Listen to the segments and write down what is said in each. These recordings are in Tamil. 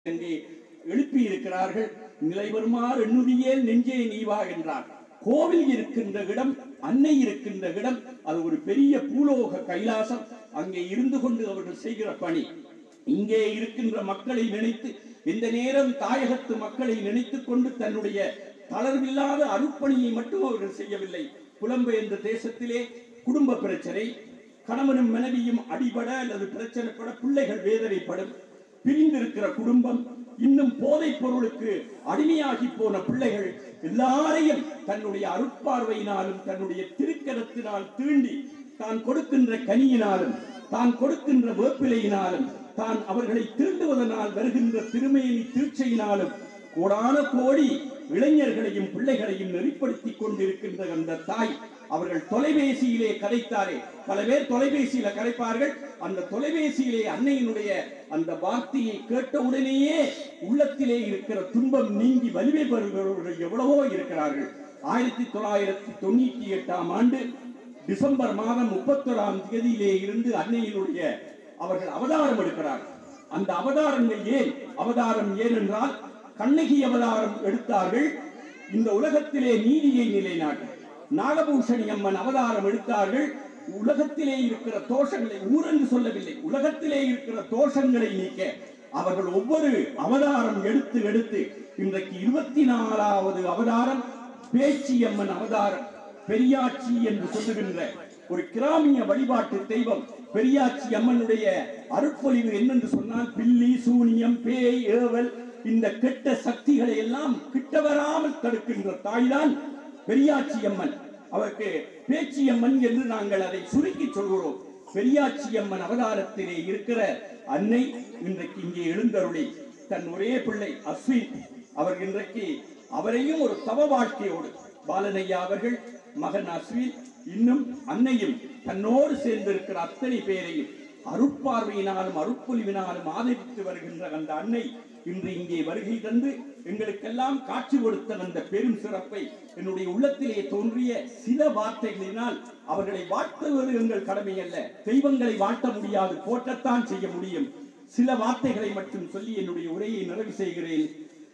அங்கே எழுப்பி இருக்கிறார்கள் நிலைவருமாறு எண்ணுதியேல் நெஞ்சே நீவா என்றார் கோவில் இருக்கின்ற இடம் அன்னை இருக்கின்ற இடம் அது ஒரு பெரிய பூலோக கைலாசம் அங்கே இருந்து கொண்டு அவர்கள் செய்கிற பணி இங்கே இருக்கின்ற மக்களை நினைத்து இந்த நேரம் தாயகத்து மக்களை நினைத்துக் கொண்டு தன்னுடைய தளர்வில்லாத அருட்பணியை மட்டும் அவர்கள் செய்யவில்லை புலம்பெயர்ந்த தேசத்திலே குடும்ப பிரச்சனை கணவனும் மனைவியும் அடிபட அல்லது பிரச்சனைப்பட பிள்ளைகள் வேதனைப்படும் பிரிந்திருக்கிற குடும்பம் இன்னும் போதைப் பொருளுக்கு அடிமையாகி போன பிள்ளைகள் எல்லாரையும் தன்னுடைய அருட்பார்வையினாலும் தன்னுடைய திருக்கரத்தினால் தீண்டி தான் கொடுக்கின்ற கனியினாலும் தான் கொடுக்கின்ற வேப்பிலையினாலும் தான் அவர்களை தீண்டுவதனால் வருகின்ற திருமேனி தீட்சையினாலும் கோடான கோடி இளைஞர்களையும் பிள்ளைகளையும் நெறிப்படுத்திக் கொண்டிருக்கின்ற அந்த தாய் அவர்கள் தொலைபேசியிலே கதைத்தாரே பல பேர் தொலைபேசியில கதைப்பார்கள் அந்த தொலைபேசியிலே அன்னையினுடைய அந்த வார்த்தையை கேட்டவுடனேயே உள்ளத்திலே இருக்கிற துன்பம் நீங்கி வலிமை பெறுகிறவர்கள் எவ்வளவோ இருக்கிறார்கள் ஆயிரத்தி தொள்ளாயிரத்தி தொண்ணூத்தி எட்டாம் ஆண்டு டிசம்பர் மாதம் முப்பத்தொராம் தேதியிலே இருந்து அன்னையினுடைய அவர்கள் அவதாரம் எடுக்கிறார்கள் அந்த அவதாரங்கள் ஏன் அவதாரம் ஏன் என்றால் கண்ணகி அவதாரம் எடுத்தார்கள் இந்த உலகத்திலே நீதியை நிலைநாட்ட நாகபூஷணி அம்மன் அவதாரம் எடுத்தார்கள் உலகத்திலே இருக்கிற தோஷங்களை ஊரென்று சொல்லவில்லை உலகத்திலே இருக்கிற தோஷங்களை நீக்க அவர்கள் ஒவ்வொரு அவதாரம் எடுத்து எடுத்து இன்றைக்கு இருபத்தி நாலாவது அவதாரம் பேச்சி அம்மன் அவதாரம் பெரியாச்சி என்று சொல்லுகின்ற ஒரு கிராமிய வழிபாட்டு தெய்வம் பெரியாச்சி அம்மனுடைய அருட்பொழிவு என்னென்று சொன்னால் பில்லி சூனியம் பேய் ஏவல் இந்த கெட்ட சக்திகளை எல்லாம் கிட்ட வராமல் தடுக்கின்ற தாய்தான் பெரியாச்சி அம்மன் அவருக்கு பேச்சி அம்மன் என்று நாங்கள் அதை சுருக்கி சொல்கிறோம் பெரியாச்சி அம்மன் அவதாரத்திலே இருக்கிற அன்னை இன்றைக்கு இங்கே எழுந்தருளி தன் ஒரே பிள்ளை அஸ்வின் அவர் இன்றைக்கு அவரையும் ஒரு தவ வாழ்க்கையோடு பாலனையா அவர்கள் மகன் அஸ்வின் இன்னும் அன்னையும் தன்னோடு சேர்ந்திருக்கிற அத்தனை பேரையும் அருட்பார்வையினாலும் அருட்பொலிவினாலும் ஆதரித்து வருகின்ற அந்த அன்னை இன்று இங்கே வருகை தந்து எங்களுக்கெல்லாம் காட்சி கொடுத்த அந்த பெரும் சிறப்பை என்னுடைய உள்ளத்திலே தோன்றிய சில வார்த்தைகளினால் அவர்களை வாழ்த்துவது எங்கள் கடமை அல்ல தெய்வங்களை வாழ்த்த முடியாது போற்றத்தான் செய்ய முடியும் சில வார்த்தைகளை மட்டும் சொல்லி என்னுடைய உரையை நிறைவு செய்கிறேன்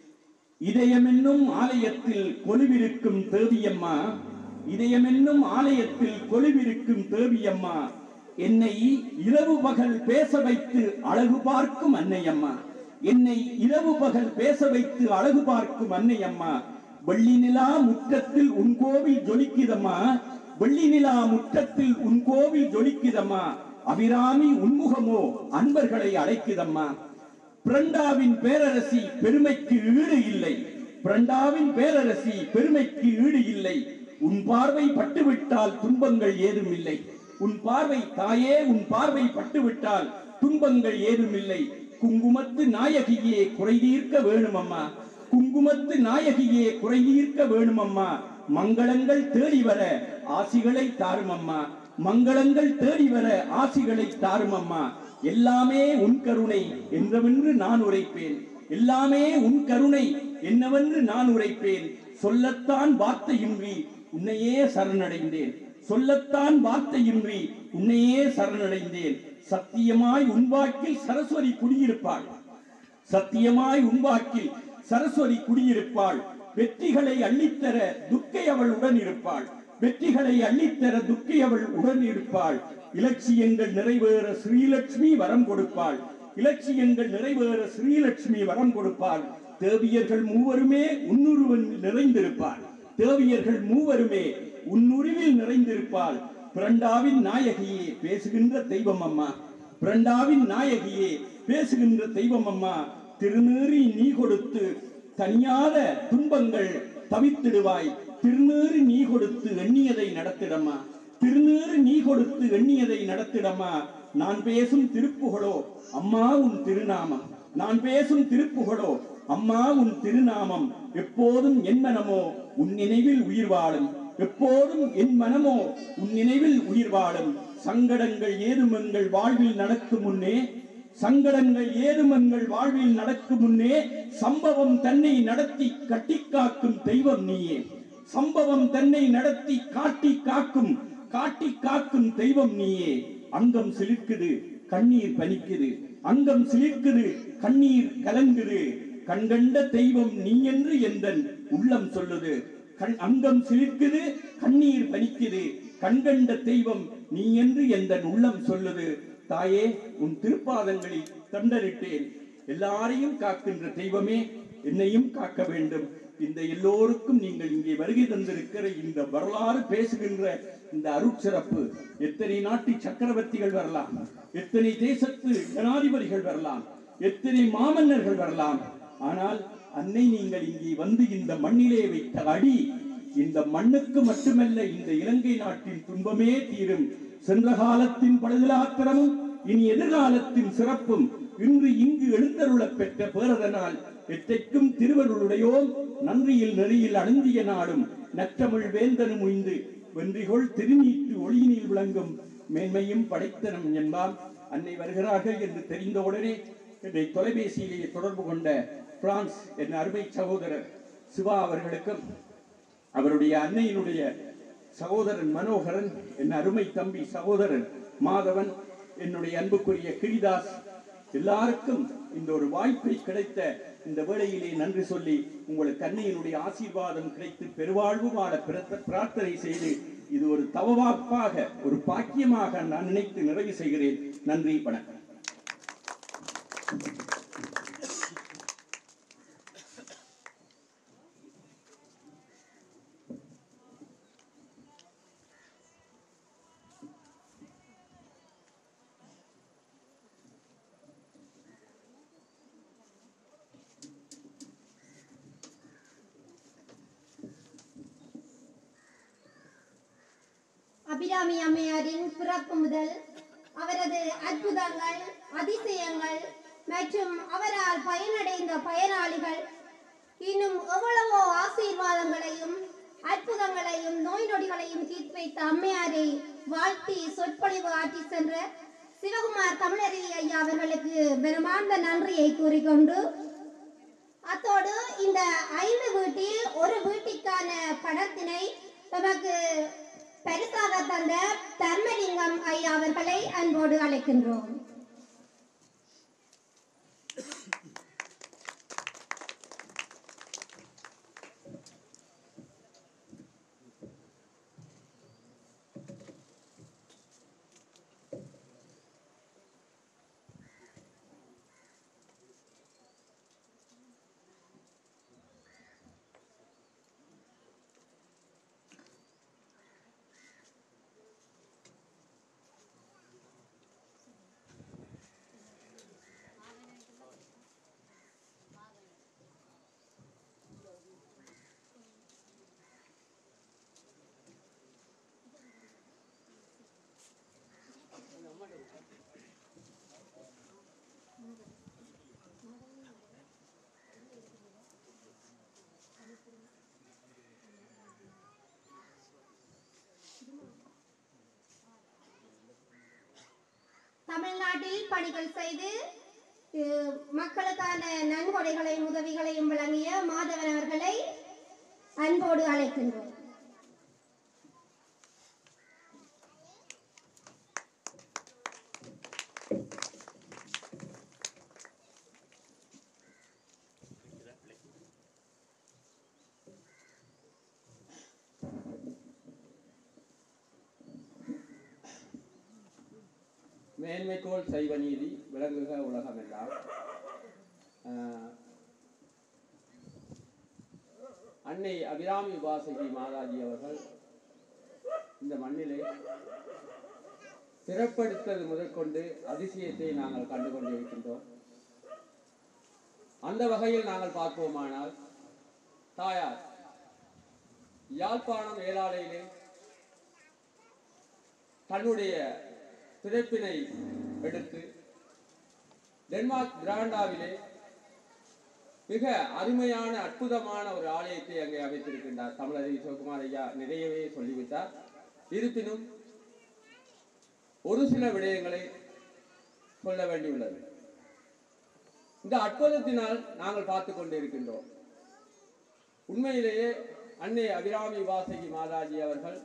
இதயமென்னும் ஆலயத்தில் கொலுவிருக்கும் தேவியம்மா இதயமென்னும் ஆலயத்தில் கொலுவிருக்கும் தேவியம்மா என்னை இரவு பகல் பேச வைத்து அழகு பார்க்கும் அன்னையம்மா என்னை இரவு பகல் பேச வைத்து அழகு பார்க்கும் அன்னையம்மா வெள்ளி நிலா முற்றத்தில் உன் கோவில் ஜொலிக்குதம்மா வெள்ளி நிலா முற்றத்தில் உன் கோவில் ஜொலிக்குதம்மா அபிராமி உன்முகமோ அன்பர்களை அழைக்குதம்மா பிரண்டாவின் பேரரசி பெருமைக்கு ஈடு இல்லை பிரண்டாவின் பேரரசி பெருமைக்கு ஈடு இல்லை உன் பார்வை பட்டுவிட்டால் துன்பங்கள் ஏதும் இல்லை உன் பார்வை தாயே உன் பார்வை பட்டுவிட்டால் துன்பங்கள் ஏதும் இல்லை குங்குமத்து நாயகியே குறை தீர்க்க வேணும் அம்மா குங்குமத்து நாயகியே குறை தீர்க்க வேணும் அம்மா மங்களங்கள் தேடி வர ஆசிகளை தாரும் அம்மா மங்களங்கள் தேடி வர ஆசிகளை தாரும் அம்மா எல்லாமே உன் கருணை என்னவென்று நான் உரைப்பேன் எல்லாமே உன் கருணை என்னவென்று நான் உரைப்பேன் சொல்லத்தான் வார்த்தையின்றி உன்னையே சரணடைந்தேன் சொல்லத்தான் வார்த்தையின்றி உன்னையே சரணடைந்தேன் சத்தியமாய் உன் வாக்கில் சரஸ்வதி குடியிருப்பாள் சத்தியமாய் உன் வாக்கில் சரஸ்வதி குடியிருப்பாள் வெற்றிகளை அள்ளித்தர துக்கை அவள் உடன் இருப்பாள் வெற்றிகளை அள்ளித்தர துக்கை அவள் உடன் இருப்பாள் இலட்சியங்கள் நிறைவேற ஸ்ரீலட்சுமி வரம் கொடுப்பாள் இலட்சியங்கள் நிறைவேற ஸ்ரீலட்சுமி வரம் கொடுப்பாள் தேவியர்கள் மூவருமே உன்னுருவன் நிறைந்திருப்பாள் தேவியர்கள் மூவருமே உன்னுருவில் நிறைந்திருப்பாள் பிரண்டாவின் நாயகியே பேசுகின்ற தெய்வம் அம்மா பிரண்டாவின் நாயகியே பேசுகின்ற தெய்வம் அம்மா திருநீறி நீ கொடுத்து தனியாத துன்பங்கள் தவித்திடுவாய் திருநீறு நீ கொடுத்து எண்ணியதை நடத்திடம்மா திருநீறு நீ கொடுத்து எண்ணியதை நடத்திடம்மா நான் பேசும் திருப்புகழோ அம்மா உன் திருநாமம் நான் பேசும் திருப்புகழோ அம்மா உன் திருநாமம் எப்போதும் என் மனமோ உன் நினைவில் உயிர் வாழும் எப்போதும் என் மனமோ உன் நினைவில் உயிர் வாழும் சங்கடங்கள் ஏதும் எங்கள் வாழ்வில் நடக்கும் முன்னே சங்கடங்கள் ஏதும் எங்கள் வாழ்வில் நடக்கும் முன்னே சம்பவம் தன்னை நடத்தி கட்டி காக்கும் தெய்வம் நீயே சம்பவம் தன்னை நடத்தி காட்டி காக்கும் காட்டி காக்கும் தெய்வம் நீயே அங்கம் சிலிர்க்குது கண்ணீர் பனிக்குது அங்கம் சிலிர்க்குது கண்ணீர் கலங்குது கண்கண்ட தெய்வம் நீ என்று எந்தன் உள்ளம் சொல்லுது கண் அங்கம் சிலிர்க்குது கண்ணீர் பனிக்குது கண்கண்ட தெய்வம் நீ என்று எந்தன் உள்ளம் சொல்லுது தாயே உன் திருப்பாதங்களில் தண்டரிட்டேன் எல்லாரையும் காக்கின்ற தெய்வமே என்னையும் காக்க வேண்டும் இந்த எல்லோருக்கும் நீங்கள் இங்கே வருகை தந்திருக்கிற இந்த வரலாறு பேசுகின்ற இந்த அருட்சிறப்பு எத்தனை நாட்டு சக்கரவர்த்திகள் வரலாம் எத்தனை தேசத்து ஜனாதிபதிகள் வரலாம் எத்தனை மாமன்னர்கள் வரலாம் ஆனால் அன்னை நீங்கள் இங்கே வந்து இந்த மண்ணிலே வைத்த அடி இந்த மண்ணுக்கு மட்டுமல்ல இந்த இலங்கை நாட்டின் துன்பமே தீரும் சென்ற காலத்தின் படுதலாத்திரமும் இனி எதிர்காலத்தின் சிறப்பும் இன்று இங்கு எழுந்தருளப் பெற்ற பேரதனால் எத்தைக்கும் திருவருளுடையோம் நன்றியில் நெறியில் அணுந்திய நாடும் நற்றமிழ் வேந்தனும் உய்ந்து வென்றிகொள் திருநீற்று ஒளியினில் விளங்கும் மேன்மையும் படைத்தனம் என்பாம் அன்னை வருகிறார்கள் என்று தெரிந்தவுடனே என்னை தொலைபேசியிலேயே தொடர்பு கொண்ட பிரான்ஸ் என் அருமை சகோதரர் சிவா அவர்களுக்கும் அவருடைய அன்னையினுடைய சகோதரன் மனோகரன் என் அருமை தம்பி சகோதரன் மாதவன் என்னுடைய அன்புக்குரிய கிரிதாஸ் எல்லாருக்கும் இந்த ஒரு வாய்ப்பை கிடைத்த இந்த வேளையிலே நன்றி சொல்லி உங்களுக்கு அன்னையினுடைய ஆசீர்வாதம் கிடைத்து பெருவாழ்வு வாழ பிறத்த- பிரார்த்தனை செய்து இது ஒரு தவவாப்பாக ஒரு பாக்கியமாக நான் நினைத்து நிறைவு செய்கிறேன் நன்றி வணக்கம் அபிராமி அம்மையாரின் பிறப்பு முதல் அவரது அற்புதங்கள் அதிசயங்கள் மற்றும் அவரால் பயனடைந்த பயனாளிகள் இன்னும் எவ்வளவோ ஆசீர்வாதங்களையும் அற்புதங்களையும் நோய் நொடிகளையும் தீர்த்து வைத்த அம்மையாரை வாழ்த்தி சொற்பொழிவு ஆற்றி சென்ற சிவகுமார் தமிழறிவி ஐயா அவர்களுக்கு பெருமார்ந்த நன்றியை கூறிக்கொண்டு அத்தோடு இந்த ஐந்து வீட்டில் ஒரு வீட்டிற்கான பணத்தினை நமக்கு பரிசாக தந்த தர்மலிங்கம் ஐயா அவர்களை அன்போடு அழைக்கின்றோம் தமிழ்நாட்டில் பணிகள் செய்து அஹ், மக்களுக்கான நன்கொடைகளையும் உதவிகளையும் வழங்கிய மாதவன் அவர்களை அன்போடு அழைக்கின்றோம் மேன்மைக்கோள் சைவ நீதி விளங்குக உலகமெல்லாம் ஆஹ், அன்னை அபிராமி உபாசகி மாதாஜி அவர்கள் இந்த மண்ணிலே பிறப்படுத்தது முதற்கொண்டு அதிசயத்தை நாங்கள் கண்டு கொண்டிருக்கின்றோம் அந்த வகையில் நாங்கள் பார்ப்போமானால் தாயார் யாழ்ப்பாணம் ஏலாலையிலே தன்னுடைய பிறப்பினை எடுத்து டென்மார்க் பிராண்டாவிலே மிக அருமையான அற்புதமான ஒரு ஆலயத்தை அங்கே அமைத்திருக்கின்றார் தமிழறிவி சிவகுமார் ஐயா நிறையவே சொல்லிவிட்டார் இருப்பினும் ஒரு சில விடயங்களை சொல்ல வேண்டியுள்ளது இந்த அற்புதத்தினால் நாங்கள் பார்த்து கொண்டிருக்கின்றோம் உண்மையிலேயே அன்னை அபிராமி வாசகி மாதாஜி அவர்கள்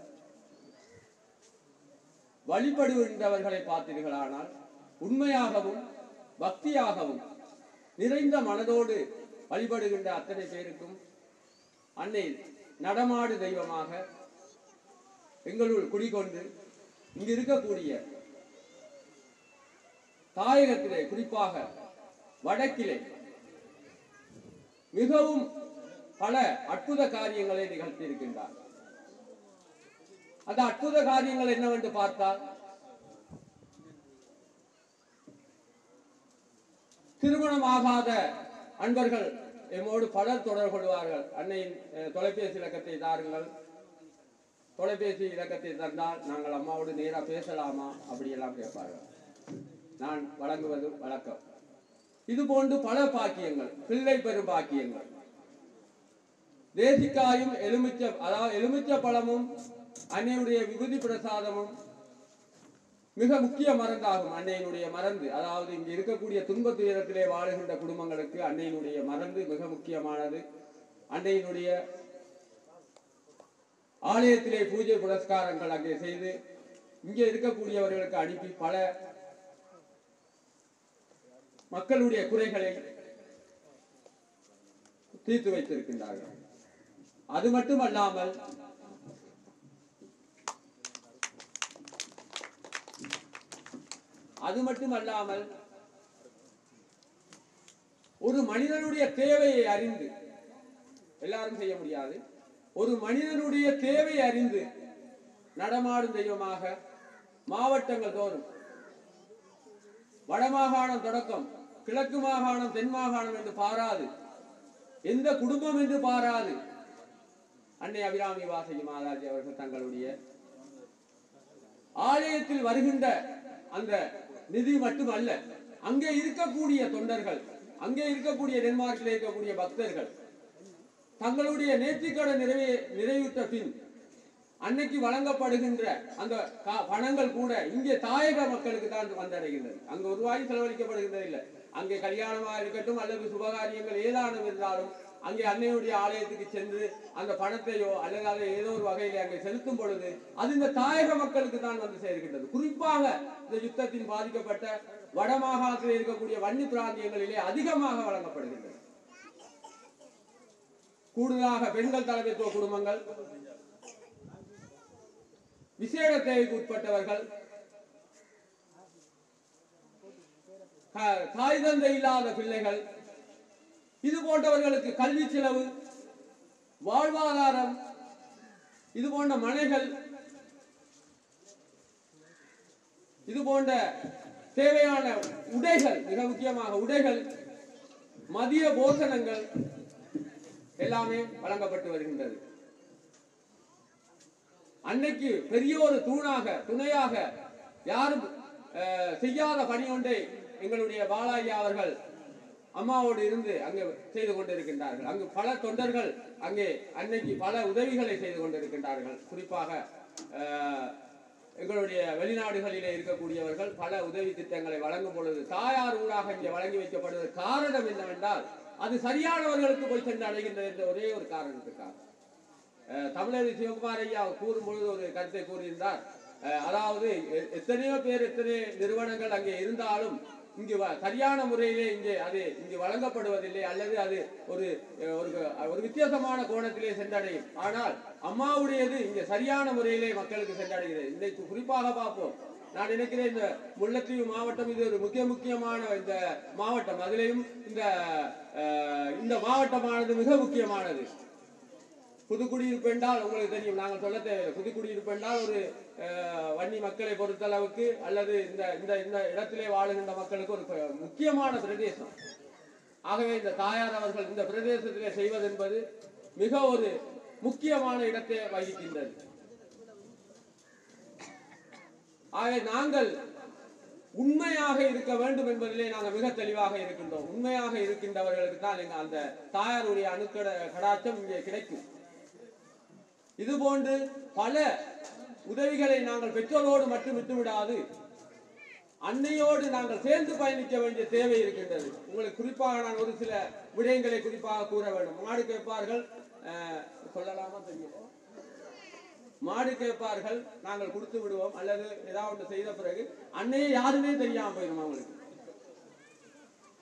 வழிபடுகின்றவர்களை பார்த்தீர்களானால் உண்மையாகவும் பக்தியாகவும் நிறைந்த மனதோடு வழிபடுகின்ற அத்தனை பேருக்கும் அன்னை நடமாடு தெய்வமாக எங்களுள் குடிகொண்டு இங்கு இருக்கக்கூடிய தாயகத்திலே குறிப்பாக வடக்கிலே மிகவும் பல அற்புத காரியங்களை நிகழ்த்தி இருக்கின்றார் அந்த அற்புத காரியங்கள் என்னவென்று பார்த்தால் திருமணமாகாத அன்பர்கள் எம்மோடு பலர் தொடர்பு கொள்வார்கள் அன்னையின் அஹ், தொலைபேசி இலக்கத்தை தாருங்கள் தொலைபேசி இலக்கத்தை தந்தால் நாங்கள் அம்மாவோடு நேராக பேசலாமா அப்படியெல்லாம் கேட்பார்கள் நான் வழங்குவது வழக்கம் இது போன்று பல பாக்கியங்கள் பிள்ளை பெறும் பாக்கியங்கள் தேசிக்காயும் எலுமிச்ச அதாவது எலுமிச்ச பழமும் அன்னையுடைய விபூதி பிரசாதமும் மிக முக்கிய மருந்தாகும் அன்னையினுடைய மருந்து அதாவது இங்கு இருக்கக்கூடிய துன்ப துயரத்திலே வாழுகின்ற குடும்பங்களுக்கு அன்னையினுடைய மருந்து மிக முக்கியமானது அன்னையினுடைய ஆலயத்திலே பூஜை புரஸ்காரங்கள் அங்கே செய்து இங்கே இருக்கக்கூடியவர்களுக்கு அனுப்பி பல மக்களுடைய குறைகளை தீர்த்து வைத்திருக்கின்றார்கள் அது மட்டுமல்லாமல் அது மட்டுமல்லாமல் ஒரு மனிதனுடைய தேவையை அறிந்து எல்லாரும் செய்ய முடியாது ஒரு மனிதனுடைய தேவையை அறிந்து நடமாடும் தெய்வமாக மாவட்டங்கள் தோறும் வடமாகாணம் தொடக்கம் கிழக்கு மாகாணம் தென் மாகாணம் என்று பாராது எந்த குடும்பம் என்று பாராது அன்னை அபிராமி வாசகி மாதாஜி அவர்கள் தங்களுடைய ஆலயத்தில் வருகின்ற அந்த நிதி மட்டுமல்ல அங்கே இருக்கக்கூடிய தொண்டர்கள் அங்கே இருக்கக்கூடிய டென்மார்க்கில் இருக்கக்கூடிய பக்தர்கள் தங்களுடைய நேர்த்திக்கடன் நிறைவே நிறைவுற்ற பின் அன்னைக்கு வழங்கப்படுகின்ற அந்த கா- பணங்கள் கூட இங்கே தாயக மக்களுக்கு தான் வந்தடைகின்றது அங்க ஒரு ரூபாய் செலவழிக்கப்படுகின்றது இல்லை அங்கே கல்யாணமா இருக்கட்டும் அல்லது சுபகாரியங்கள் ஏதானும் இருந்தாலும் அங்கே அன்னையுடைய ஆலயத்துக்கு சென்று அந்த பணத்தையோ அல்லது அதை ஏதோ ஒரு வகையிலே அங்கே செலுத்தும் பொழுது அது இந்த தாயக மக்களுக்கு தான் வந்து சேர்கின்றது குறிப்பாக இந்த யுத்தத்தின் பாதிக்கப்பட்ட வடமாகாணத்தில் இருக்கக்கூடிய வன்னி பிராந்தியங்களிலே அதிகமாக வழங்கப்படுகின்றது கூடுதலாக பெண்கள் தலைமைத்துவ குடும்பங்கள் விசேட தேவைக்கு உட்பட்டவர்கள் க- தாய் தந்தை இல்லாத பிள்ளைகள் இது போன்றவர்களுக்கு கல்வி செலவு வாழ்வாதாரம் இது போன்ற மனைகள் இது போன்ற தேவையான உடைகள் மிக முக்கியமாக உடைகள் மதிய போசனங்கள் எல்லாமே வழங்கப்பட்டு வருகின்றது அன்னைக்கு பெரிய ஒரு தூணாக துணையாக யாரும் அஹ், செய்யாத பணி ஒன்றை எங்களுடைய பாலாஜி அவர்கள் அம்மாவோடு இருந்து அங்கே செய்து கொண்டிருக்கின்றார்கள் அங்கு பல தொண்டர்கள் அங்கே அன்னைக்கு பல உதவிகளை செய்து கொண்டிருக்கின்றார்கள் குறிப்பாக அஹ், எங்களுடைய வெளிநாடுகளிலே இருக்கக்கூடியவர்கள் பல உதவி திட்டங்களை வழங்கும் பொழுது தாயார் ஊடாக இங்கே வழங்கி வைக்கப்படுவது காரணம் என்னவென்றால் அது சரியானவர்களுக்கு போய் சென்று அடைகின்றது என்ற ஒரே ஒரு காரணத்துக்காக அஹ் தமிழர் சிவகுமார் ஐயா கூறும் பொழுது ஒரு கருத்தை கூறியிருந்தார் அஹ் அதாவது எ- எத்தனையோ பேர் எத்தனை நிறுவனங்கள் அங்கே இருந்தாலும் இங்கு வ- சரியான முறையிலே இங்கே அது இங்கு வழங்கப்படுவதில்லை அல்லது அது ஒரு அஹ், ஒரு ஒரு வித்தியாசமான கோணத்திலே சென்றடையும் ஆனால் அம்மாவுடையது இங்கே சரியான முறையிலே மக்களுக்கு சென்றடைகிறது இன்றைக்கு குறிப்பாக பார்ப்போம் நான் நினைக்கிறேன் இந்த முல்லைத்தீவு மாவட்டம் இது ஒரு முக்கிய முக்கியமான இந்த மாவட்டம் அதிலேயும் இந்த அஹ், இந்த மாவட்டமானது மிக முக்கியமானது புதுக்குடியிருப்பு என்றால் உங்களுக்கு தெரியும் நாங்கள் சொல்ல தேவையில்லை புதுக்குடியிருப்பு என்றால் ஒரு அஹ், வன்னி மக்களை பொறுத்தளவுக்கு அல்லது இந்த இந்த இந்த இடத்திலே வாழுகின்ற மக்களுக்கு ஒரு ப- முக்கியமான பிரதேசம் ஆகவே இந்த தாயார் அவர்கள் இந்த பிரதேசத்திலே செய்வது என்பது மிக ஒரு முக்கியமான இடத்தை வகிக்கின்றது ஆகவே நாங்கள் உண்மையாக இருக்க வேண்டும் என்பதிலே நாங்கள் மிக தெளிவாக இருக்கின்றோம் உண்மையாக இருக்கின்றவர்களுக்கு தான் எங்க அந்த தாயாருடைய அணுக்கட கடாட்சம் இங்கே கிடைக்கும் இது போன்று பல உதவிகளை நாங்கள் பெற்றோரோடு மட்டும் விட்டுவிடாது அன்னையோடு நாங்கள் சேர்ந்து பயணிக்க வேண்டிய தேவை இருக்கின்றது உங்களுக்கு குறிப்பாக நான் ஒரு சில விடயங்களை குறிப்பாக கூற வேண்டும் மாடு கேட்பார்கள் அஹ், சொல்லலாமா தெரியும் மாடு கேட்பார்கள் நாங்கள் கொடுத்து விடுவோம் அல்லது ஏதாவது ஒன்று செய்த பிறகு அன்னையை யாருமே தெரியாம போயிடும் அவங்களுக்கு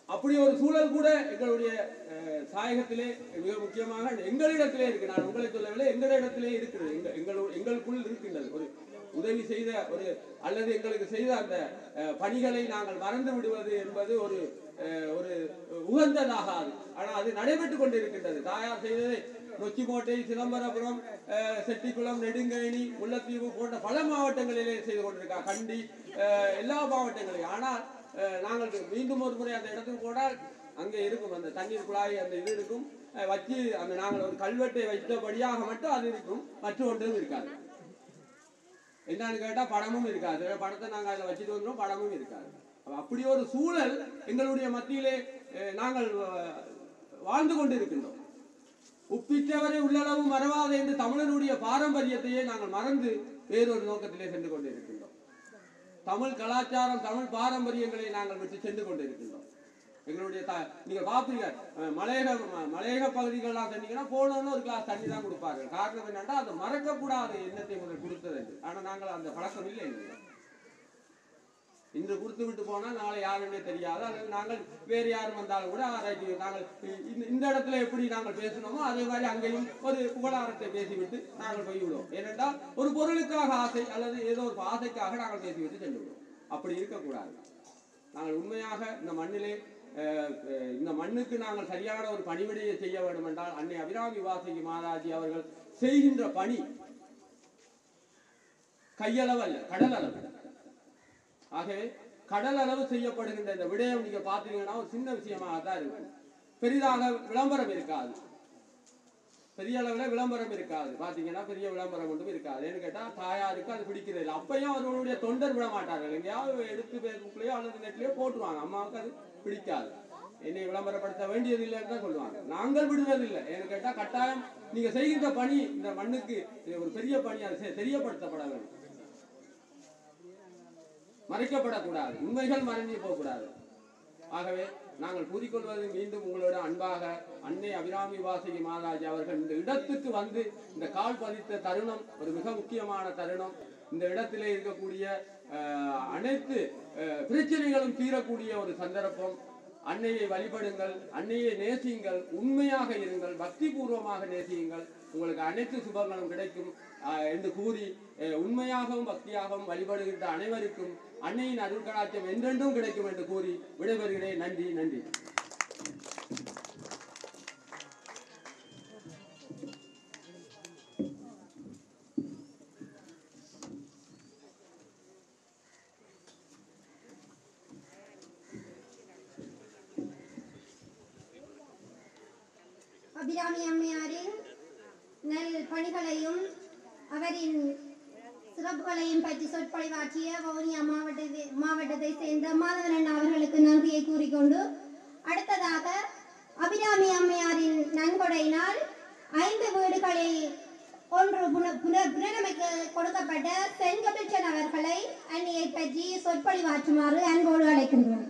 அப்படி ஒரு சூழல் கூட எங்களுடைய அஹ், தாயகத்திலே மிக முக்கியமாக எங்களிடத்திலே இருக்கு நான் உங்களை சொல்லவில்லை எங்களிடத்திலே இருக்கிறது எங்க எங்களு எங்களுக்குள் இருக்கின்றது ஒரு உதவி செய்த ஒரு அல்லது எங்களுக்கு செய்த அந்த அஹ், பணிகளை நாங்கள் மறந்து விடுவது என்பது ஒரு அஹ், ஒரு உகந்ததாகாது ஆனால் அது நடைபெற்றுக் கொண்டிருக்கின்றது தாயார் செய்ததை நொச்சிக்கோட்டை சிதம்பரபுரம் அஹ், செட்டிக்குளம் நெடுங்கேணி முல்லைத்தீவு போன்ற பல மாவட்டங்களிலே செய்து கொண்டிருக்கார் கண்டி அஹ், எல்லா மாவட்டங்களையும் ஆனால் அஹ், நாங்கள் மீண்டும் ஒரு முறை அந்த இடத்துக்கு போனால் அங்கே இருக்கும் அந்த தண்ணீர் குழாய் அந்த இது இருக்கும் அஹ், வச்சு அந்த நாங்கள் ஒரு கல்வெட்டை வைத்தபடியாக மட்டும் அது இருக்கும் மற்ற ஒன்றும் இருக்காது என்னன்னு கேட்டா படமும் இருக்காது படத்தை நாங்க அதில் வச்சுட்டு வந்துடும் படமும் இருக்காது அப்ப அப்படி ஒரு சூழல் எங்களுடைய மத்தியிலே அஹ், நாங்கள் அஹ், வாழ்ந்து கொண்டிருக்கின்றோம் உப்பிட்டவரை உள்ளளவு மறவாத என்று தமிழனுடைய பாரம்பரியத்தையே நாங்கள் மறந்து வேறொரு நோக்கத்திலே சென்று கொண்டிருக்கின்றோம் தமிழ் கலாச்சாரம் தமிழ் பாரம்பரியங்களை நாங்கள் விட்டு சென்று கொண்டிருக்கின்றோம் எங்களுடைய த நீங்க பாப்பீங்க அஹ், மலையக ம- மலையக பகுதிகள்லாம் சொன்னீங்கன்னா போனோன்னு ஒரு கிளாஸ் தண்ணி தான் கொடுப்பார்கள் காரணம் என்னன்னா அது மறக்கக்கூடாத எண்ணத்தை முதல் கொடுத்தது என்று. ஆனா நாங்கள் அந்த பழக்கம் இல்லை எங்களுக்கு இன்று கொடுத்து விட்டு போனால் நாளை யாருன்னே தெரியாது அல்லது நாங்கள் வேறு யாரும் வந்தாலும் கூட ரைட் நாங்கள் இந்த- இந்த இடத்துல எப்படி நாங்கள் பேசணுமோ அதே மாதிரி அங்கேயும் ஒரு புகழாரத்தை பேசிவிட்டு நாங்கள் போய்விடுவோம் ஏனென்றால் ஒரு பொருளுக்காக ஆசை அல்லது ஏதோ ஒரு ஆசைக்காக நாங்கள் பேசிவிட்டு சென்று விடுவோம் அப்படி இருக்கக்கூடாது நாங்கள் உண்மையாக இந்த மண்ணிலே அஹ், அஹ், இந்த மண்ணுக்கு நாங்கள் சரியான ஒரு பணிவிடையை செய்ய வேண்டும் என்றால் அன்னை அபிராமி வாசகி மாதாஜி அவர்கள் செய்கின்ற பணி கையளவு அல்ல கடல் அளவு ஆகவே கடல் அளவு செய்யப்படுகின்ற இந்த விடயம் நீங்க பார்த்தீங்கன்னா ஒரு சின்ன விஷயமாக தான் இருக்கும் பெரிதாக விளம்பரம் இருக்காது பெரிய அளவுல விளம்பரம் இருக்காது பாத்தீங்கன்னா பெரிய விளம்பரம் ஒன்றும் இருக்காது ஏன்னு கேட்டா தாயாருக்கு அது பிடிக்கிறது இல்லை அப்பயும் அவர்களுடைய தொண்டர் விட மாட்டார்கள் எங்கேயாவது எடுத்து பேஸ்புக்லயோ அல்லது நெட்லயோ போட்டுருவாங்க அம்மாவுக்கு அது பிடிக்காது என்னை விளம்பரப்படுத்த வேண்டியது இல்லைன்னு தான் சொல்லுவாங்க நாங்கள் விடுவதில்லை ஏன்னு கேட்டா கட்டாயம் நீங்க செய்கின்ற பணி இந்த மண்ணுக்கு இது ஒரு பெரிய பணி அது தெ- தெரியப்படுத்தப்பட வேண்டும் மறைக்கப்படக்கூடாது உண்மைகள் மறைஞ்சு போகக்கூடாது ஆகவே நாங்கள் கூறிக்கொள்வது மீண்டும் உங்களோட அன்பாக அன்னை அபிராமி வாசகி மாதாஜி அவர்கள் இந்த இடத்துக்கு வந்து இந்த கால் பதித்த தருணம் ஒரு மிக முக்கியமான தருணம் இந்த இடத்திலே இருக்கக்கூடிய அஹ், அனைத்து அஹ், பிரச்சனைகளும் தீரக்கூடிய ஒரு சந்தர்ப்பம் அன்னையை வழிபடுங்கள் அன்னையை நேசியுங்கள் உண்மையாக இருங்கள் பக்தி பூர்வமாக நேசியுங்கள் உங்களுக்கு அனைத்து சுபங்களும் கிடைக்கும் ஆஹ், என்று கூறி அஹ், உண்மையாகவும் பக்தியாகவும் வழிபடுகின்ற அனைவருக்கும் அன்னையின் அருட்கடாட்சியம் என்றென்றும் கிடைக்கும் என்று கூறி விடைபெறுகிறேன் நன்றி நன்றி அபிராமி அம்மையாரின் நல் பணிகளையும் அவரின் சிறப்புகளையும் பற்றி சொற்பொழிவாற்றிய வவுனியா மாவட்டத்தை மாவட்டத்தை சேர்ந்த மாதவன் அண்ணா அவர்களுக்கு நன்றியை கூறிக்கொண்டு அடுத்ததாக அபிராமி அம்மையாரின் நன்கொடையினால் ஐந்து வீடுகளில் ஒன்று புன- புன- புனரமைக்க கொடுக்கப்பட்ட செங்கபிச்சன் அவர்களை அன்னியை பற்றி சொற்பொழிவாற்றுமாறு அன்போடு அழைக்கின்றோம்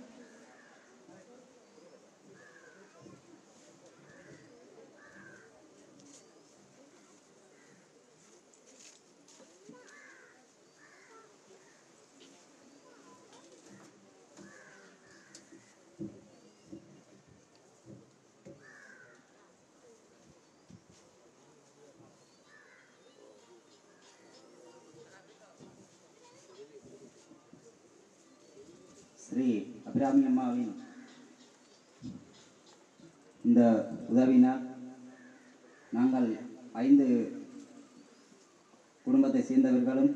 ஸ்ரீ அபிராமி அம்மாவின் இந்த உதவினால் நாங்கள் ஐந்து குடும்பத்தை சேர்ந்தவர்களும்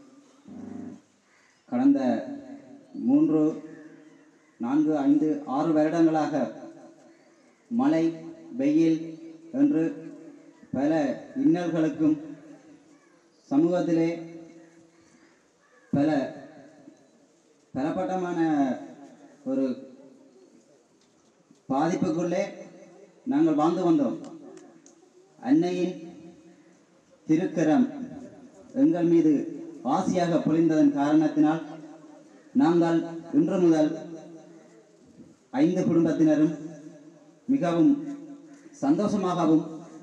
கடந்த மூன்று நான்கு ஐந்து ஆறு வருடங்களாக மழை வெயில் என்று பல இன்னல்களுக்கும் சமூகத்திலே பல பலப்பட்டமான ஒரு பாதிப்புக்குள்ளே நாங்கள் வாழ்ந்து வந்தோம் அன்னையின் திருக்கரம் எங்கள் மீது ஆசியாக பொழிந்ததன் காரணத்தினால் நாங்கள் இன்று முதல் ஐந்து குடும்பத்தினரும் மிகவும் சந்தோஷமாகவும்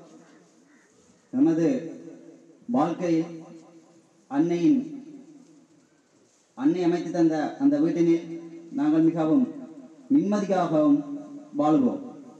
நமது வாழ்க்கையில் அன்னையின் அன்னை அமைத்து தந்த அந்த வீட்டினில் நாங்கள் மிகவும் நிம்மதியாகவும் வாழ்வோம்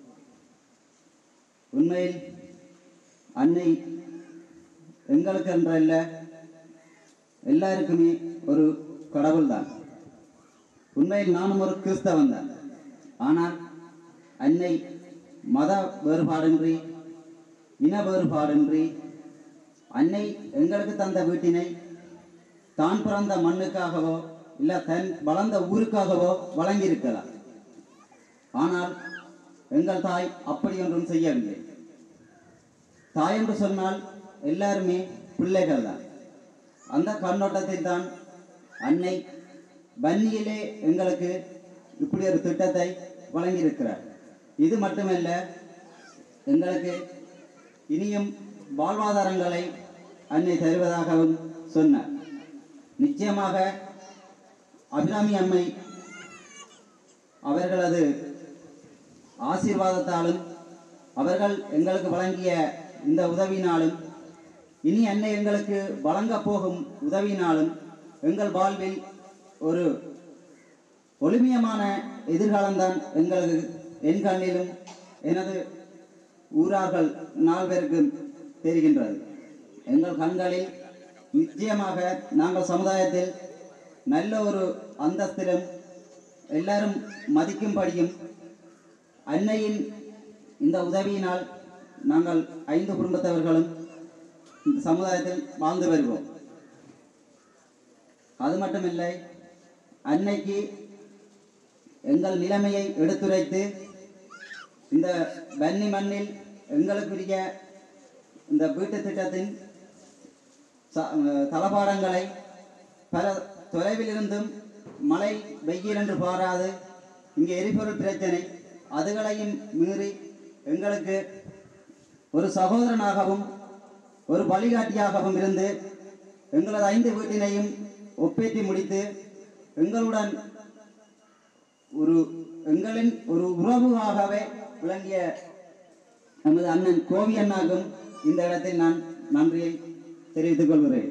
உண்மையில் அன்னை எங்களுக்கு என்றல்ல எல்லாருக்குமே ஒரு கடவுள் தான் உண்மையில் நானும் ஒரு கிறிஸ்தவன் தான் ஆனால் அன்னை மத வேறுபாடின்றி இன வேறுபாடின்றி அன்னை எங்களுக்கு தந்த வீட்டினை தான் பிறந்த மண்ணுக்காகவோ இல்லை தன் வளர்ந்த ஊருக்காகவோ வழங்கியிருக்கலாம் ஆனால் எங்கள் தாய் அப்படி ஒன்றும் செய்யவில்லை தாய் என்று சொன்னால் எல்லாருமே பிள்ளைகள் தான் அந்த கண்ணோட்டத்தில் தான் அன்னை வன்னியிலே எங்களுக்கு இப்படி ஒரு திட்டத்தை வழங்கியிருக்கிறார் இது மட்டுமல்ல எங்களுக்கு இனியும் வாழ்வாதாரங்களை அன்னை தருவதாகவும் சொன்னார் நிச்சயமாக அபிராமி அம்மை அவர்களது ஆசீர்வாதத்தாலும் அவர்கள் எங்களுக்கு வழங்கிய இந்த உதவினாலும் இனி அன்னை எங்களுக்கு வழங்கப் போகும் உதவினாலும் எங்கள் வாழ்வில் ஒரு ஒளிமியமான எதிர்காலம்தான் எங்களுக்கு என் கண்ணிலும் எனது ஊரார்கள் நால்வருக்கும் தெரிகின்றது எங்கள் கண்களில் நிச்சயமாக நாங்கள் சமுதாயத்தில் நல்ல ஒரு அந்தஸ்திலும் எல்லாரும் மதிக்கும்படியும் அன்னையின் இந்த உதவியினால் நாங்கள் ஐந்து குடும்பத்தவர்களும் இந்த சமுதாயத்தில் வாழ்ந்து வருவோம் அது மட்டுமில்லை அன்னைக்கு எங்கள் நிலைமையை எடுத்துரைத்து இந்த வன்னி மண்ணில் எங்களுக்குரிய இந்த வீட்டு திட்டத்தின் ச- அஹ் தளபாடங்களை பல தொலைவில் இருந்தும் மழை வெயில் என்று பாராது இங்கே எரிபொருள் பிரச்சனை அதுகளையும் மீறி எங்களுக்கு ஒரு சகோதரனாகவும் ஒரு வழிகாட்டியாகவும் இருந்து எங்களது ஐந்து வீட்டினையும் ஒப்பேற்றி முடித்து எங்களுடன் ஒரு எங்களின் ஒரு உறவாகவே விளங்கிய நமது அண்ணன் கோவி அண்ணாக்கும் இந்த இடத்தில் நான் நன்றியை தெரிவித்துக் கொள்கிறேன்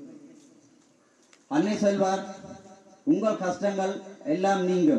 அன்னை சொல்வார் உங்கள் கஷ்டங்கள் எல்லாம் நீங்கும்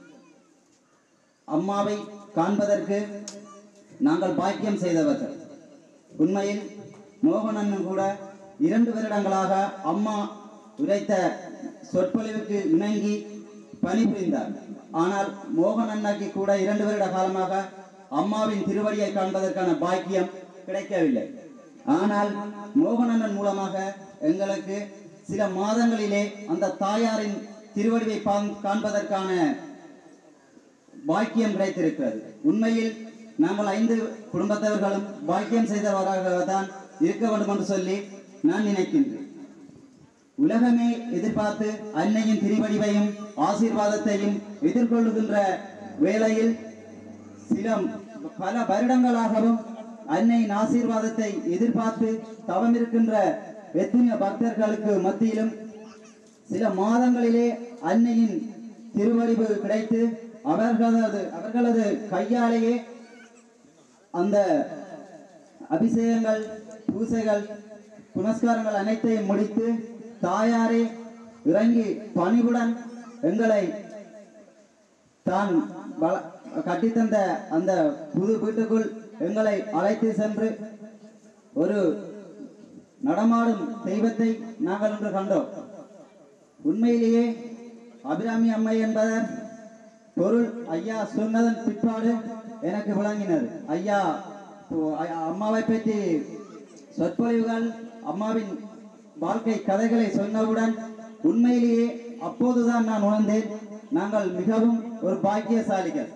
அம்மாவை காண்பதற்கு நாங்கள் பாக்கியம் செய்தவர்கள் உண்மையில் மோகன் அண்ணன் கூட இரண்டு வருடங்களாக அம்மா உரைத்த சொற்பொழிவுக்கு இணங்கி பணிபுரிந்தார் ஆனால் மோகன் அண்ணாக்கு கூட இரண்டு வருட காலமாக அம்மாவின் திருவடியை காண்பதற்கான பாக்கியம் கிடைக்கவில்லை ஆனால் மோகன் அண்ணன் மூலமாக எங்களுக்கு சில மாதங்களிலே அந்த தாயாரின் திருவடிவை பாங்- காண்பதற்கான பாக்கியம் கிடைத்திருக்கிறது உண்மையில் நாங்கள் ஐந்து குடும்பத்தவர்களும் பாக்கியம் செய்தவராக தான் இருக்க வேண்டும் என்று சொல்லி நான் நினைக்கின்றேன் உலகமே எதிர்பார்த்து அன்னையின் திருவடிவையும் ஆசீர்வாதத்தையும் எதிர்கொள்ளுகின்ற வேளையில் சில பல வருடங்களாகவும் அன்னையின் ஆசீர்வாதத்தை எதிர்பார்த்து தவம் இருக்கின்ற எத்தனையோ பக்தர்களுக்கு மத்தியிலும் சில மாதங்களிலே அன்னையின் திருவடிவு கிடைத்து அவர்களது அவர்களது கையாலேயே அந்த அபிஷேகங்கள் பூசைகள் புனஸ்காரங்கள் அனைத்தையும் முடித்து தாயாரே இறங்கி பணிவுடன் எங்களை தான் வள- கட்டித்தந்த அந்த புது வீட்டுக்குள் எங்களை அழைத்து சென்று ஒரு நடமாடும் தெய்வத்தை நாங்கள் இன்று கண்டோம் உண்மையிலேயே அபிராமி அம்மை என்பதன் பொருள் ஐயா சொன்னதன் பிற்பாடு எனக்கு விளங்கினது ஐயா ஓ- ஐ- அம்மாவை பற்றி சொற்பொழிவுகள் அம்மாவின் வாழ்க்கை கதைகளை சொன்னவுடன் உண்மையிலேயே அப்போதுதான் நான் உணர்ந்தேன் நாங்கள் மிகவும் ஒரு பாக்கியசாலிகள்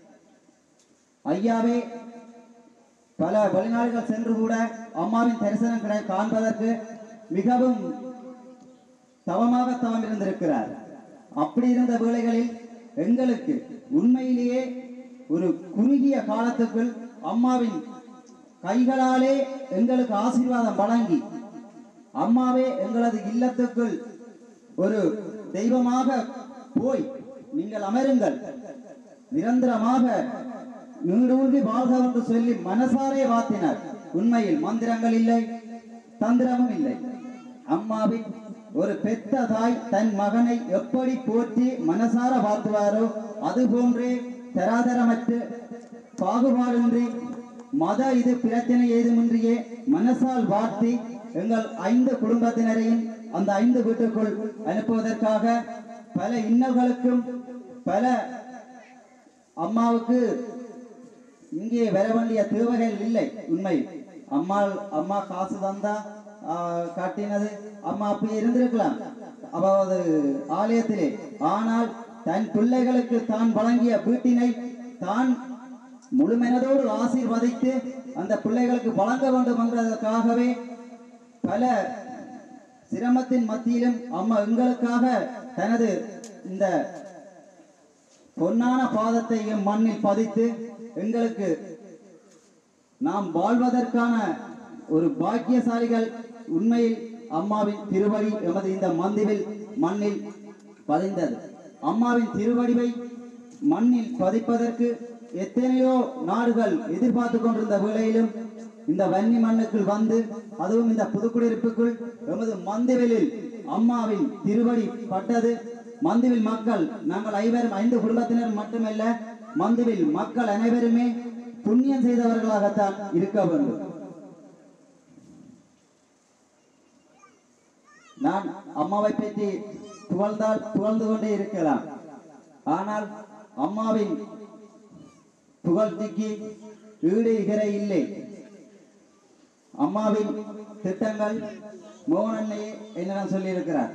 ஐயாவே பல வெளிநாடுகள் சென்று கூட அம்மாவின் தரிசனம் கிடை காண்பதற்கு மிகவும் தவமாக தவம் இருந்திருக்கிறார் அப்படி இருந்த வேளைகளில் எங்களுக்கு உண்மையிலேயே ஒரு குறுகிய காலத்துக்குள் அம்மாவின் கைகளாலே எங்களுக்கு ஆசீர்வாதம் வழங்கி அம்மாவே எங்களது இல்லத்துக்குள் ஒரு தெய்வமாக போய் நீங்கள் அமருங்கள் நிரந்தரமாக நீடூழ்வி வாழ்க என்று சொல்லி மனசாரே வாத்தினார் உண்மையில் மந்திரங்கள் இல்லை தந்திரமும் இல்லை அம்மாவின் ஒரு பெத்த தாய் தன் மகனை எப்படி போற்றி மனசார வாழ்த்துவாரோ அதுபோன்றே தராதரமற்று பாகுபாடின்றி மத இது பிரச்சனை ஏதுமின்றியே மனசால் வாழ்த்தி எங்கள் ஐந்து குடும்பத்தினரையும் அந்த ஐந்து வீட்டுக்குள் அனுப்புவதற்காக பல இன்னல்களுக்கும் பல அம்மாவுக்கு இங்கே வர வேண்டிய தேவைகள் இல்லை உண்மை அம்மா அம்மா காசு தந்தா ஆஹ், காட்டினது அம்மா அப்படி இருந்திருக்கலாம் அதாவது ஆலயத்திலே ஆனால் தன் பிள்ளைகளுக்கு தான் வழங்கிய வீட்டினை தான் முழுமனதோடு ஆசீர்வதித்து அந்த பிள்ளைகளுக்கு வழங்க வேண்டும் என்றதற்காகவே பல சிரமத்தின் மத்தியிலும் அம்மா எங்களுக்காக தனது இந்த பொன்னான பாதத்தை எம் மண்ணில் பதித்து எங்களுக்கு நாம் வாழ்வதற்கான ஒரு பாக்கியசாலிகள் உண்மையில் அம்மாவின் திருவடி எமது இந்த மந்திவில் மண்ணில் பதிந்தது அம்மாவின் திருவடிவை மண்ணில் பதிப்பதற்கு எத்தனையோ நாடுகள் எதிர்பார்த்து கொண்டிருந்த வேளையிலும் இந்த வன்னி மண்ணுக்குள் வந்து அதுவும் இந்த புதுக்குடியிருப்புக்குள் எமது மந்திவிலில் அம்மாவின் திருவடி பட்டது மந்துவில் மக்கள் நாங்கள் ஐவரும் ஐந்து குடும்பத்தினர் மட்டுமல்ல மந்துவில் மக்கள் அனைவருமே புண்ணியம் செய்தவர்களாகத்தான் இருக்க வேண்டும் நான் அம்மாவை பற்றி புகழ்ந்தால் புகழ்ந்து கொண்டே இருக்கலாம் ஆனால் அம்மாவின் புகழ்ச்சிக்கு ஈடு இகரை இல்லை அம்மாவின் திட்டங்கள் மோகனன்னையே என்னிடம் சொல்லியிருக்கிறார்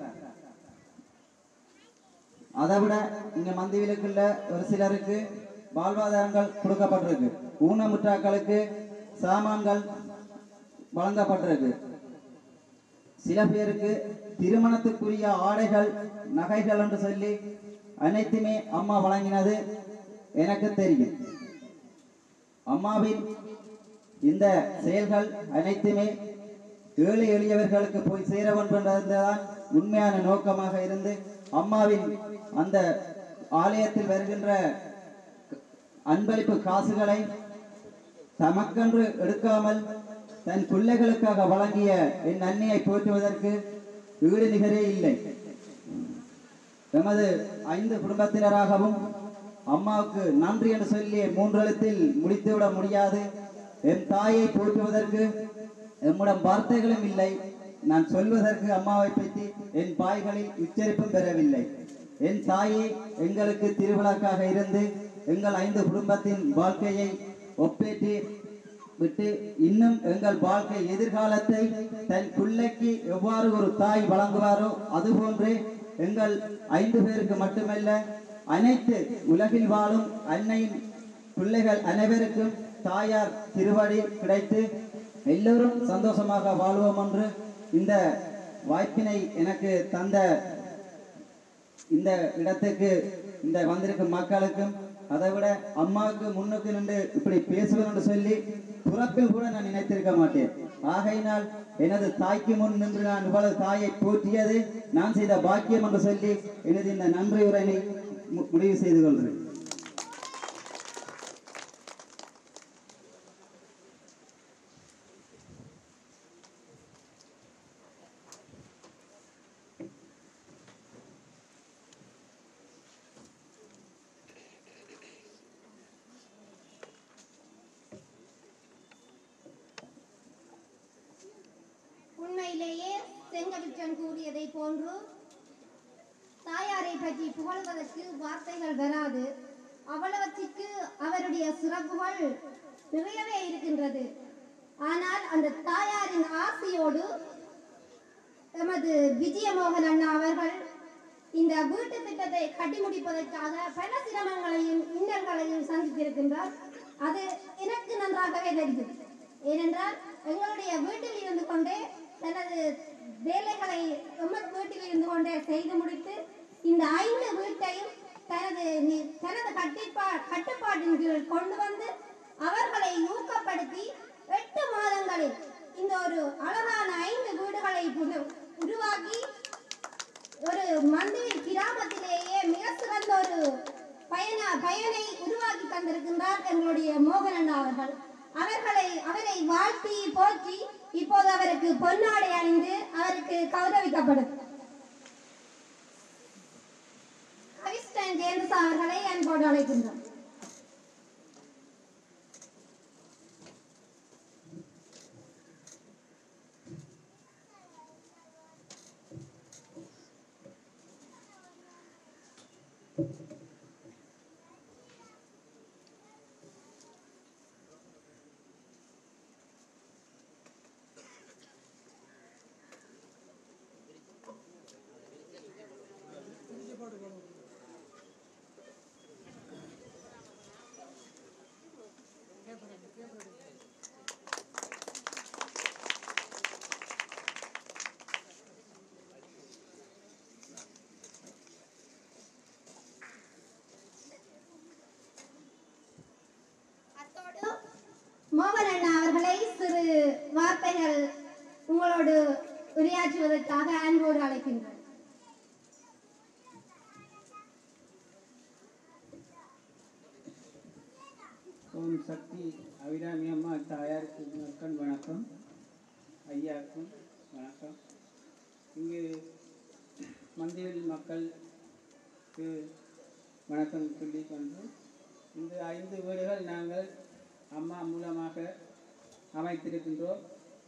அதை விட இங்க மந்திவிலுக்குள்ள ஒரு சிலருக்கு வாழ்வாதாரங்கள் கொடுக்கப்பட்டிருக்கு ஊனமுற்றாக்களுக்கு சாமான்கள் வழங்கப்பட்டிருக்கு சில பேருக்கு திருமணத்துக்குரிய ஆடைகள் நகைகள் என்று சொல்லி அனைத்துமே அம்மா வழங்கினது எனக்கு தெரியும் அம்மாவின் இந்த செயல்கள் அனைத்துமே ஏழை எளியவர்களுக்கு போய் சேர வேண்டும் என்பதுதான் உண்மையான நோக்கமாக இருந்து அம்மாவின் அந்த ஆலயத்தில் வருகின்ற அன்பளிப்பு காசுகளை தமக்கென்று எடுக்காமல் தன் பிள்ளைகளுக்காக வழங்கிய என் அன்னையை போற்றுவதற்கு ஈடு நிகரே இல்லை எமது ஐந்து குடும்பத்தினராகவும் அம்மாவுக்கு நன்றி என்று சொல்லி மூன்றெழுத்தில் முடித்துவிட முடியாது என் தாயை போற்றுவதற்கு எம்மிடம் வார்த்தைகளும் இல்லை நான் சொல்வதற்கு அம்மாவை பற்றி என் பாய்களில் உச்சரிப்பும் பெறவில்லை என் தாயே எங்களுக்கு திருவிழாக்காக இருந்து எங்கள் ஐந்து குடும்பத்தின் வாழ்க்கையை ஒப்பேற்றி விட்டு இன்னும் எங்கள் வாழ்க்கை எதிர்காலத்தை தன் பிள்ளைக்கு எவ்வாறு ஒரு தாய் வழங்குவாரோ அதுபோன்றே எங்கள் ஐந்து பேருக்கு மட்டுமல்ல அனைத்து உலகில் வாழும் அன்னையின் பிள்ளைகள் அனைவருக்கும் தாயார் திருவடி கிடைத்து எல்லோரும் சந்தோஷமாக வாழ்வோம் என்று இந்த வாய்ப்பினை எனக்கு தந்த இந்த இடத்துக்கு இந்த வந்திருக்கும் மக்களுக்கும் அதை விட அம்மாவுக்கு முன்னுக்கு நின்று இப்படி பேசுவேன் என்று சொல்லி பிறப்பில் கூட நான் நினைத்திருக்க மாட்டேன் ஆகையினால் எனது தாய்க்கு முன் நின்று நான் இவ்வளவு தாயை போற்றியது நான் செய்த பாக்கியம் என்று சொல்லி எனது இந்த நன்றி உரையை மு- முடிவு செய்து கொள்கிறேன் உண்மையிலேயே செங்கவிற்றன் கூறியதை போன்று தாயாரை பற்றி புகழ்வதற்கு வார்த்தைகள் வராது அவ்வளவத்திற்கு அவருடைய சிறப்புகள் நிறையவே இருக்கின்றது ஆனால் அந்த தாயாரின் ஆசையோடு எமது விஜயமோகன் அண்ணா அவர்கள் இந்த வீட்டு திட்டத்தை கட்டி முடிப்பதற்காக பல சிரமங்களையும் இன்னல்களையும் சந்தித்திருக்கின்றார் அது எனக்கு நன்றாகவே தெரியும் ஏனென்றால் எங்களுடைய வீட்டில் இருந்து கொண்டே தனது வேலைகளை எமது வீட்டில் இருந்து கொண்டே செய்து முடித்து இந்த ஐந்து வீட்டையும் தனது நி- தனது கட்டிப்பா கட்டுப்பாட்டின் கீழ் கொண்டு வந்து அவர்களை ஊக்கப்படுத்தி எட்டு மாதங்களில் இந்த ஒரு அழகான ஐந்து வீடுகளை புன- உருவாக்கி ஒரு மந்திரி கிராமத்திலேயே மிக சிறந்த ஒரு பயண பயனை உருவாக்கி தந்திருக்கின்றார் எங்களுடைய மோகனன் அவர்கள் அவர்களை அவரை வாழ்த்தி போற்றி இப்போது அவருக்கு பொன்னாடை அணிந்து அவருக்கு கௌரவிக்கப்படும் அண்ணன் ஜெயந்தசா அவர்களை அன்போடு அழைக்கின்றோம் அத்தோடு மோகன் அண்ணா அவர்களை சிறு வார்த்தைகள் உங்களோடு உரையாற்றுவதற்காக அன்போடு அழைக்கின்றோம் ஓம் சக்தி அபிராமி அம்மா தாயாருக்கு மக்கள் வணக்கம் ஐயாவுக்கும் வணக்கம் இங்கு மந்தியில் மக்களுக்கு வணக்கம் சொல்லிக் கொண்டு இந்த ஐந்து வீடுகள் நாங்கள் அம்மா மூலமாக அமைத்திருக்கின்றோம்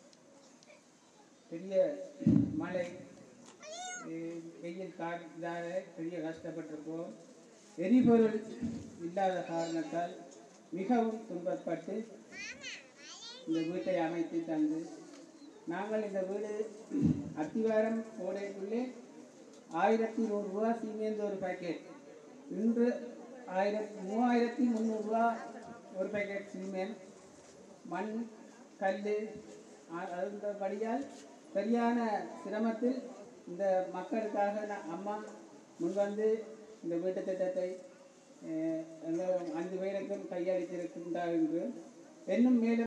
பெரிய மழை அஹ், வெயில் காலத்தால் பெரிய கஷ்டப்பட்டிருக்கோம் எரிபொருள் இல்லாத காரணத்தால் மிகவும் துன்பப்பட்டு இந்த வீட்டை அமைத்து தந்து நாங்கள் இந்த வீடு அத்திவாரம் கோடைக்குள்ளே ஆயிரத்தி நூறுரூவா சீமேந்து ஒரு பாக்கெட் இன்று ஆயிரத்தி மூவாயிரத்தி முந்நூறுரூவா ஒரு பாக்கெட் சீமெண்ட் மண் கல் அதன்படியால் சரியான சிரமத்தில் இந்த மக்களுக்காக நான் அம்மா முன்வந்து இந்த வீட்டு திட்டத்தை அஹ், எங்கள் அஞ்சு பேருக்கும் கையளித்திருக்கின்றார் என்று இன்னும் மேலும்